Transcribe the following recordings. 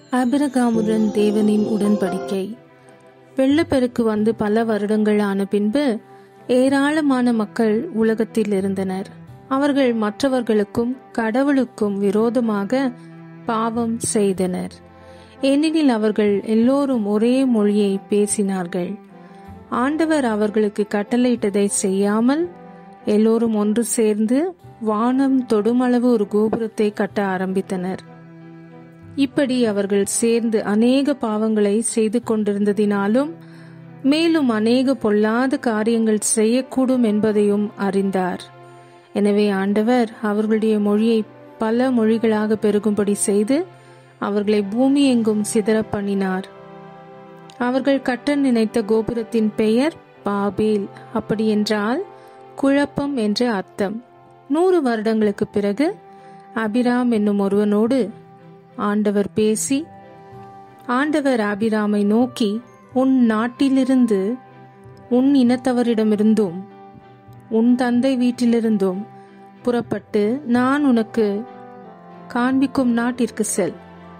ஆபிரகாமுடன் தேவனின் உடன்படிக்கை வெள்ளப்பெருக்கு வந்து பல வருடங்கள் ஆன பின்பு ஏராளமான மக்கள் உலகத்தில் இருந்தனர் அவர்கள் மற்றவர்களுக்கும் கடவுளுக்கும் விரோதமாக பாவம் செய்தனர் ஏனெனில் அவர்கள் எல்லோரும் ஒரே மொழியை பேசினார்கள் ஆண்டவர் அவர்களுக்கு கட்டளையிட்டதை செய்யாமல் எல்லோரும் ஒன்று சேர்ந்து வானம் தொடுமளவு ஒரு கோபுரத்தை கட்ட ஆரம்பித்தனர் இப்படி அவர்கள் சேர்ந்து அநேக பாவங்களை செய்து கொண்டிருந்ததினாலும் மேலும் அநேக பொல்லாத காரியங்கள் செய்யக்கூடும் என்பதையும் அறிந்தார் எனவே ஆண்டவர் அவர்களுடைய மொழியை பல மொழிகளாக பெருகும்படி செய்து அவர்களை பூமி எங்கும் சிதற பண்ணினார் அவர்கள் கட்ட நினைத்த கோபுரத்தின் பெயர் பாபேல் அப்படி என்றால் குழப்பம் என்று அர்த்தம் நூறு வருடங்களுக்கு பிறகு அபிராம் என்னும் ஒருவனோடு ஆண்டவர் பேசி ஆண்டவர் அபிராமை நோக்கி உன் நாட்டிலிருந்து உன் இனத்தவரிடமிருந்தும் உன் தந்தை வீட்டிலிருந்தும் புறப்பட்டு நான் உனக்கு காண்பிக்கும் நாட்டிற்கு செல்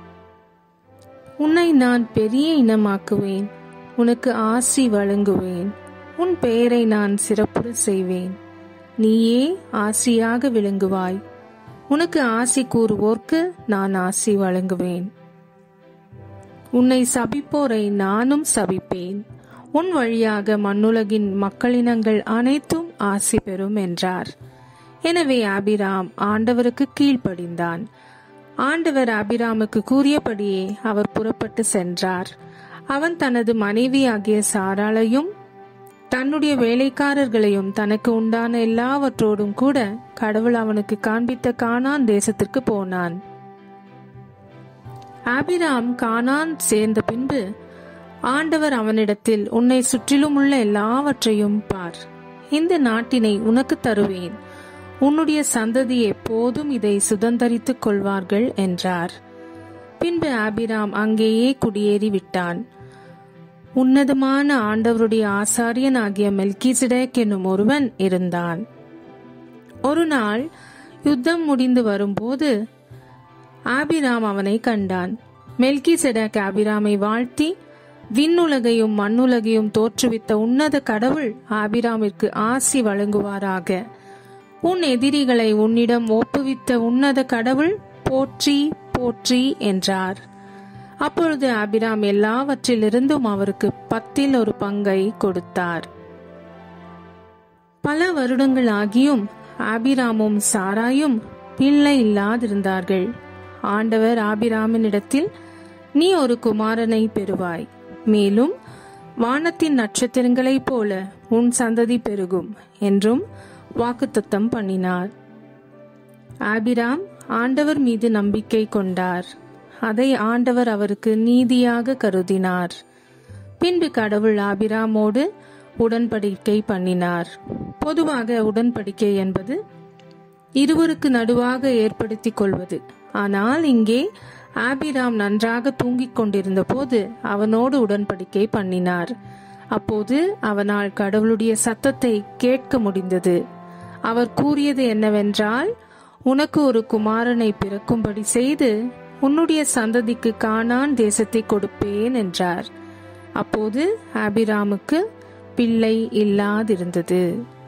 உன்னை நான் பெரிய இனமாக்குவேன் உனக்கு ஆசி வழங்குவேன் உன் பெயரை நான் சிறப்புற செய்வேன் நீயே ஆசியாக விளங்குவாய் உனக்கு ஆசி கூறுவோர்க்கு நான் ஆசி வழங்குவேன் உன்னை சபிப்போரை நானும் சபிப்பேன் உன் வழியாக மண்ணுலகின் மக்களினங்கள் அனைத்தும் ஆசி பெறும் என்றார் எனவே ஆபிராம் ஆண்டவருக்கு கீழ்ப்படிந்தான் ஆண்டவர் அபிராமுக்கு கூறியபடியே அவர் புறப்பட்டு சென்றார் அவன் தனது மனைவியாகிய சாராளையும் தன்னுடைய வேலைக்காரர்களையும் தனக்கு உண்டான எல்லாவற்றோடும் கூட கடவுள் அவனுக்கு காண்பித்த கானான் தேசத்திற்கு போனான் ஆபிராம் கானான் சேர்ந்த பின்பு ஆண்டவர் அவனிடத்தில் உன்னை சுற்றிலும் உள்ள எல்லாவற்றையும் பார் இந்த நாட்டினை உனக்கு தருவேன் உன்னுடைய சந்ததி எப்போதும் இதை சுதந்தரித்துக் கொள்வார்கள் என்றார் பின்பு ஆபிராம் அங்கேயே குடியேறி விட்டான் உன்னதமான ஆண்டவருடைய ஆசாரியன் ஆகிய மெல்கிசிடேக் என்னும் ஒருவன் இருந்தான் ஒரு நாள் யுத்தம் முடிந்து வரும்போது ஆபிராம் அவனை கண்டான் மெல்கிசெடக் ஆபிராமை வாழ்த்தி விண்ணுலகையும் மண்ணுலகையும் தோற்றுவித்த உன்னத கடவுள் ஆபிராமிற்கு ஆசி வழங்குவாராக உன் எதிரிகளை உன்னிடம் ஒப்புவித்த உன்னத கடவுள் போற்றி போற்றி என்றார் அப்பொழுது ஆபிராம் எல்லாவற்றிலிருந்தும் அவருக்கு பத்தில் ஒரு பங்கை கொடுத்தார் பல வருடங்கள் ஆகியும் ஆபிராமும் சாராயும் பிள்ளை இல்லாதிருந்தார்கள் ஆண்டவர் ஆபிராமினிடத்தில் நீ ஒரு குமாரனை பெறுவாய் மேலும் வானத்தின் நட்சத்திரங்களைப் போல உன் சந்ததி பெருகும் என்றும் வாக்குத்தத்தம் பண்ணினார் ஆபிராம் ஆண்டவர் மீது நம்பிக்கை கொண்டார் அதை ஆண்டவர் அவருக்கு நீதியாக கருதினார் பின்பு கடவுள் ஆபிராமோடு உடன்படிக்கை பண்ணினார் பொதுவாக உடன்படிக்கை என்பது இருவருக்கு நடுவாக ஏற்படுத்திக் கொள்வது ஆனால் இங்கே ஆபிராம் நன்றாக தூங்கிக் கொண்டிருந்த போது அவனோடு உடன்படிக்கை பண்ணினார் அப்போது அவனால் கடவுளுடைய சத்தத்தை கேட்க முடிந்தது அவர் கூறியது என்னவென்றால் உனக்கு ஒரு குமாரனை பிறக்கும்படி செய்து உன்னுடைய சந்ததிக்கு கானான் தேசத்தை கொடுப்பேன் என்றார் அப்போது ஆபிராமுக்கு பிள்ளை இல்லாதிருந்தது